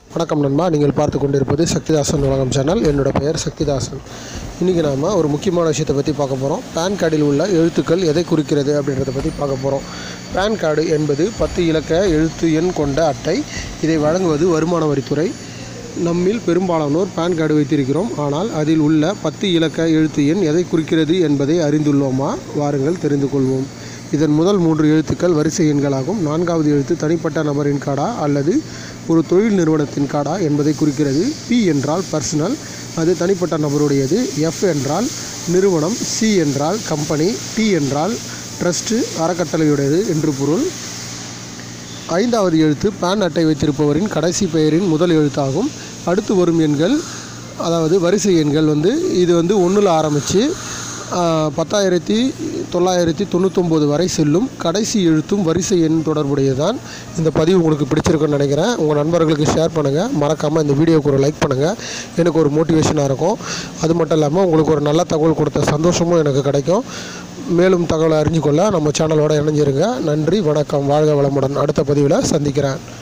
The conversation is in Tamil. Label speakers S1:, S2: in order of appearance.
S1: வணக்கம் நண்பா நீங்கள் பார்த்து கொண்டிருப்பது சக்திதாசன் உலகம் சேனல் என்னோட பெயர் சக்திதாசன் இன்றைக்கி நாம் ஒரு முக்கியமான விஷயத்தை பற்றி பார்க்க போகிறோம் பேன் கார்டில் உள்ள எழுத்துக்கள் எதை குறிக்கிறது அப்படின்றத பற்றி பார்க்க போகிறோம் பேன் கார்டு என்பது பத்து இலக்க எழுத்து எண் கொண்ட அட்டை இதை வழங்குவது வருமான வரித்துறை நம்மில் பெரும்பாலானோர் பேன் கார்டு வைத்திருக்கிறோம் ஆனால் அதில் உள்ள பத்து இலக்க எழுத்து எண் எதை குறிக்கிறது என்பதை அறிந்துள்ளோமா வாருங்கள் தெரிந்து கொள்வோம் இதன் முதல் மூன்று எழுத்துக்கள் வரிசை எண்களாகும் நான்காவது எழுத்து தனிப்பட்ட நபரின் கார்டா அல்லது ஒரு தொழில் நிறுவனத்தின் கார்டா என்பதை குறிக்கிறது பி என்றால் பர்சனல் அது தனிப்பட்ட நபருடையது எஃப் என்றால் நிறுவனம் சி என்றால் கம்பெனி டி என்றால் ட்ரஸ்ட்டு அறக்கட்டளையுடையது என்று பொருள் ஐந்தாவது எழுத்து பேன் அட்டை வைத்திருப்பவரின் கடைசி பெயரின் முதல் எழுத்தாகும் அடுத்து வரும் எண்கள் அதாவது வரிசை எண்கள் வந்து இது வந்து ஒன்றில் ஆரம்பித்து பத்தாயிரத்தி தொள்ளாயிரத்தி தொண்ணூத்தொம்பது வரை செல்லும் கடைசி எழுத்தும் வரிசை எண் தொடர்புடையதான் இந்த பதிவு உங்களுக்கு பிடிச்சிருக்குன்னு நினைக்கிறேன் உங்கள் நண்பர்களுக்கு ஷேர் பண்ணுங்கள் மறக்காமல் இந்த வீடியோக்கு ஒரு லைக் பண்ணுங்கள் எனக்கு ஒரு மோட்டிவேஷனாக இருக்கும் அது மட்டும் இல்லாமல் உங்களுக்கு ஒரு நல்ல தகவல் கொடுத்த சந்தோஷமும் எனக்கு கிடைக்கும் மேலும் தகவலை அறிஞ்சு கொள்ள நம்ம சேனலோட இணைஞ்சிருங்க நன்றி வணக்கம் வாழ்க வளமுடன் அடுத்த பதிவில் சந்திக்கிறேன்